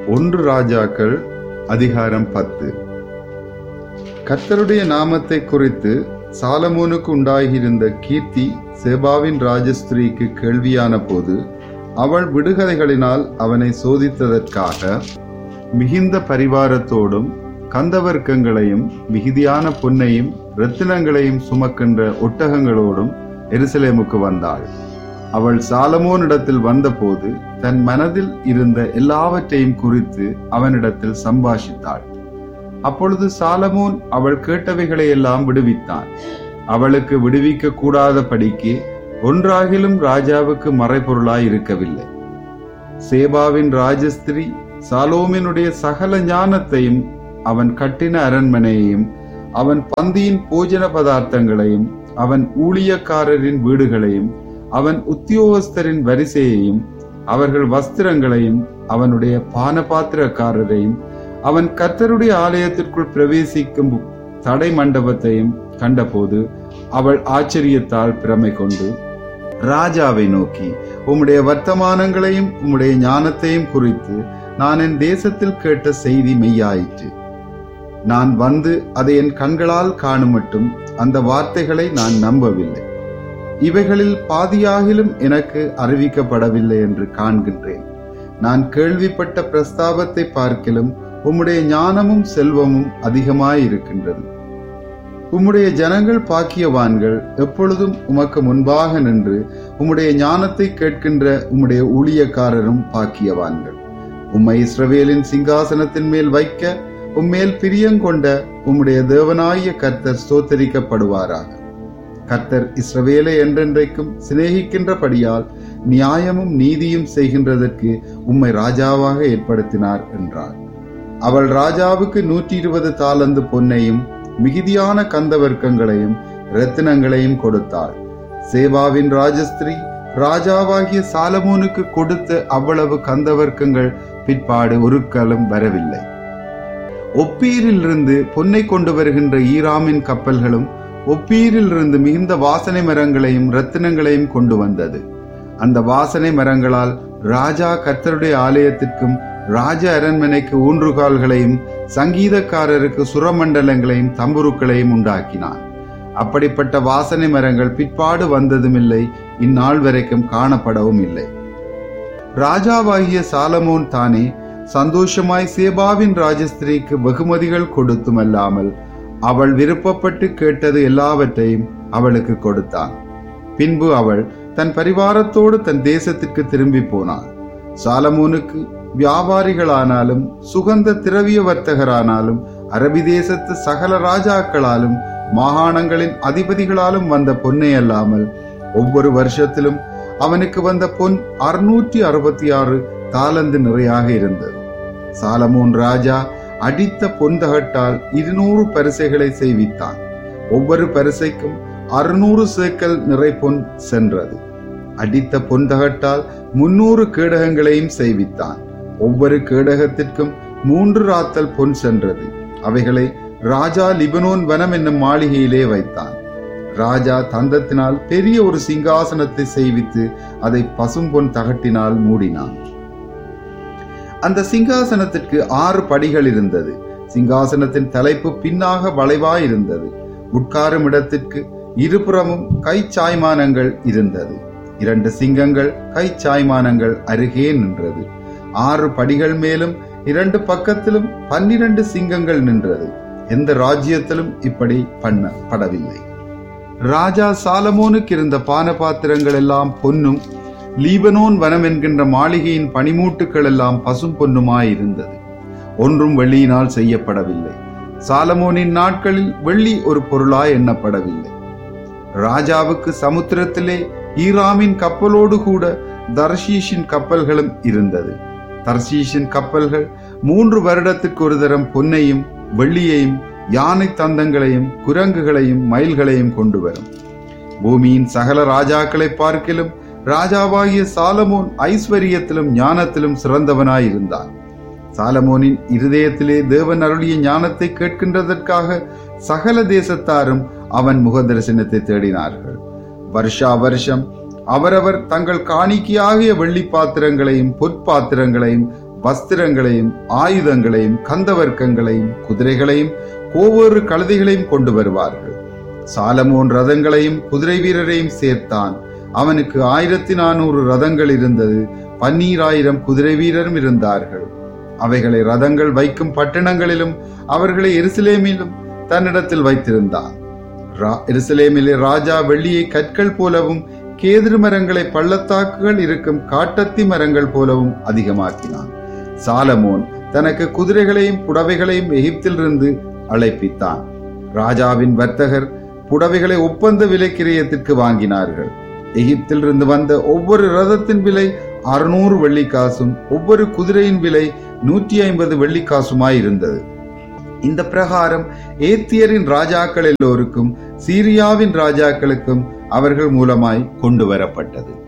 ஒன்று ராஜாக்கள் அதிகாரம் பத்து கர்த்தருடைய நாமத்தை குறித்து சாலமோனுக்கு உண்டாகியிருந்த கீர்த்தி சேபாவின் ராஜஸ்திரீக்கு கேள்வியான போது அவள் விடுகதைகளினால் அவனை சோதித்ததற்காக மிகுந்த பரிவாரத்தோடும் கந்தவர்க்கங்களையும் மிகுதியான பொன்னையும் இரத்தினங்களையும் சுமக்கின்ற ஒட்டகங்களோடும் எருசலேமுக்கு வந்தாள் அவள் சாலமோனிடத்தில் வந்தபோது தன் மனதில் இருந்த எல்லாவற்றையும் குறித்து அவனிடத்தில் சம்பாஷித்தாள் அப்பொழுது சாலமோன் அவள் கேட்டவைகளை எல்லாம் விடுவித்தான் அவளுக்கு விடுவிக்க கூடாதபடிக்கு ஒன்றாகிலும் ராஜாவுக்கு மறைபொருளாய் இருக்கவில்லை சேபாவின் ராஜஸ்திரி சாலோமினுடைய சகல ஞானத்தையும் அவன் கட்டின அரண்மனையையும் அவன் பந்தியின் போஜன பதார்த்தங்களையும் அவன் ஊழியக்காரரின் வீடுகளையும் அவன் உத்தியோகஸ்தரின் வரிசையையும் அவர்கள் வஸ்திரங்களையும் அவனுடைய பானபாத்திரக்காரரையும் அவன் கர்த்தருடைய ஆலயத்திற்குள் பிரவேசிக்கும் தடை மண்டபத்தையும் கண்டபோது அவள் ஆச்சரியத்தால் பிரமை கொண்டு ராஜாவை நோக்கி உம்முடைய வர்த்தமானங்களையும் உம்முடைய ஞானத்தையும் குறித்து நான் என் தேசத்தில் கேட்ட செய்தி மெய்யாயிற்று நான் வந்து அதை என் கண்களால் காணுமட்டும் அந்த வார்த்தைகளை நான் நம்பவில்லை இவைகளில் பாதியாகிலும் எனக்கு அறிவிக்கப்படவில்லை என்று காண்கின்றேன் நான் கேள்விப்பட்ட பிரஸ்தாபத்தை பார்க்கிலும் உம்முடைய ஞானமும் செல்வமும் அதிகமாயிருக்கின்றது உம்முடைய ஜனங்கள் பாக்கியவான்கள் எப்பொழுதும் உமக்கு முன்பாக நின்று உம்முடைய ஞானத்தை கேட்கின்ற உம்முடைய ஊழியக்காரரும் பாக்கியவான்கள் உம்மை இஸ்ரவேலின் சிங்காசனத்தின் மேல் வைக்க உம்மேல் பிரியங்கொண்ட உம்முடைய தேவனாய கர்த்தர் ஸ்தோத்தரிக்கப்படுவாராக கர்த்தர் இஸ்ரவேலை என்றென்றைக்கும் சிநேகிக்கின்றபடியால் நியாயமும் நீதியும் செய்கின்றதற்கு உம்மை ராஜாவாக ஏற்படுத்தினார் என்றார் அவள் ராஜாவுக்கு நூற்றி இருபது தாளந்து பொன்னையும் மிகுதியான கந்தவர்க்கங்களையும் இரத்தினங்களையும் கொடுத்தாள் சேவாவின் ராஜஸ்திரி ராஜாவாகிய சாலமோனுக்கு கொடுத்த அவ்வளவு கந்தவர்க்கங்கள் பிற்பாடு ஒரு காலம் வரவில்லை ஒப்பீரில் இருந்து பொன்னை கொண்டு வருகின்ற ஈராமின் கப்பல்களும் ஒப்பீரில் இருந்து மிகுந்த வாசனை மரங்களையும் ரத்தினங்களையும் கொண்டு வந்தது அந்த வாசனை மரங்களால் ராஜா கர்த்தருடைய ஆலயத்திற்கும் ராஜ அரண்மனைக்கு ஊன்றுகால்களையும் சங்கீதக்காரருக்கு சுரமண்டலங்களையும் தம்புருக்களையும் உண்டாக்கினான் அப்படிப்பட்ட வாசனை மரங்கள் பிற்பாடு வந்ததுமில்லை இந்நாள் வரைக்கும் காணப்படவும் இல்லை ராஜாவாகிய சாலமோன் தானே சந்தோஷமாய் சேபாவின் ராஜஸ்திரிக்கு வெகுமதிகள் கொடுத்துமல்லாமல் அவள் விருப்பப்பட்டு கேட்டது எல்லாவற்றையும் அவளுக்கு கொடுத்தான் பின்பு அவள் தன் பரிவாரத்தோடு தன் தேசத்திற்கு திரும்பி போனாள் சாலமோனுக்கு வியாபாரிகளானாலும் சுகந்த திரவிய வர்த்தகரானாலும் அரபி தேசத்து சகல ராஜாக்களாலும் மாகாணங்களின் அதிபதிகளாலும் வந்த பொன்னை அல்லாமல் ஒவ்வொரு வருஷத்திலும் அவனுக்கு வந்த பொன் அறுநூற்றி அறுபத்தி ஆறு தாளந்து நிறையாக இருந்தது சாலமோன் ராஜா அடித்த பொன்தகட்டால் இருநூறு பரிசைகளை செய்வித்தான் ஒவ்வொரு பரிசைக்கும் அறுநூறு சேக்கல் நிறை பொன் சென்றது அடித்த பொன்தகட்டால் முன்னூறு கேடகங்களையும் செய்வித்தான் ஒவ்வொரு கேடகத்திற்கும் மூன்று ராத்தல் பொன் சென்றது அவைகளை ராஜா லிபனோன் வனம் என்னும் மாளிகையிலே வைத்தான் ராஜா தந்தத்தினால் பெரிய ஒரு சிங்காசனத்தை செய்வித்து அதை பசும்பொன் தகட்டினால் மூடினான் அந்த சிங்காசனத்திற்கு ஆறு படிகள் இருந்தது சிங்காசனத்தின் தலைப்பு பின்னாக வளைவாயிருந்தது உட்காரும் இடத்திற்கு இருபுறமும் கை சாய்மானங்கள் இருந்தது இரண்டு சிங்கங்கள் கை சாய்மானங்கள் அருகே நின்றது ஆறு படிகள் மேலும் இரண்டு பக்கத்திலும் பன்னிரண்டு சிங்கங்கள் நின்றது எந்த ராஜ்யத்திலும் இப்படி பண்ணப்படவில்லை ராஜா சாலமோனுக்கு இருந்த பான பாத்திரங்கள் எல்லாம் பொன்னும் லீபனோன் வனம் என்கின்ற மாளிகையின் பனிமூட்டுக்கள் எல்லாம் பசும் பொன்னுமாயிருந்தது ஒன்றும் வெள்ளியினால் செய்யப்படவில்லை சாலமோனின் நாட்களில் வெள்ளி ஒரு பொருளாய் எண்ணப்படவில்லை ராஜாவுக்கு சமுத்திரத்திலே ஈராமின் கப்பலோடு கூட தர்ஷீஷின் கப்பல்களும் இருந்தது தர்ஷீஷின் கப்பல்கள் மூன்று வருடத்துக்கு ஒரு தரம் பொன்னையும் வெள்ளியையும் யானை தந்தங்களையும் குரங்குகளையும் மயில்களையும் கொண்டு வரும் பூமியின் சகல ராஜாக்களை பார்க்கிலும் ராஜாவாகிய சாலமோன் ஐஸ்வர்யத்திலும் ஞானத்திலும் சிறந்தவனாயிருந்தான் சாலமோனின் இருதயத்திலே தேவன் அருளிய ஞானத்தை கேட்கின்றதற்காக சகல தேசத்தாரும் அவன் முக தரிசனத்தை தேடினார்கள் வருஷா வருஷம் அவரவர் தங்கள் காணிக்கையாகிய வெள்ளி பாத்திரங்களையும் பொற்பாத்திரங்களையும் வஸ்திரங்களையும் ஆயுதங்களையும் கந்தவர்க்கங்களையும் குதிரைகளையும் ஒவ்வொரு கழுதைகளையும் கொண்டு வருவார்கள் சாலமோன் ரதங்களையும் குதிரை வீரரையும் சேர்த்தான் அவனுக்கு ஆயிரத்தி நானூறு ரதங்கள் இருந்தது பன்னீராயிரம் குதிரை வீரரும் இருந்தார்கள் அவைகளை ரதங்கள் வைக்கும் பட்டணங்களிலும் அவர்களை எருசலேமிலும் தன்னிடத்தில் வைத்திருந்தான் எருசலேமிலே ராஜா வெள்ளியை கற்கள் போலவும் கேதிரு மரங்களை பள்ளத்தாக்குகள் இருக்கும் காட்டத்தி மரங்கள் போலவும் அதிகமாக்கினான் சாலமோன் தனக்கு குதிரைகளையும் புடவைகளையும் எகிப்திலிருந்து அழைப்பித்தான் ராஜாவின் வர்த்தகர் புடவைகளை ஒப்பந்த விலை கிரயத்திற்கு வாங்கினார்கள் எகிப்திலிருந்து வந்த ஒவ்வொரு ரதத்தின் விலை அறுநூறு வெள்ளிக்காசும் ஒவ்வொரு குதிரையின் விலை நூற்றி ஐம்பது வெள்ளிக்காசுமாய் இருந்தது இந்த பிரகாரம் ஏத்தியரின் ராஜாக்கள் எல்லோருக்கும் சீரியாவின் ராஜாக்களுக்கும் அவர்கள் மூலமாய் கொண்டு வரப்பட்டது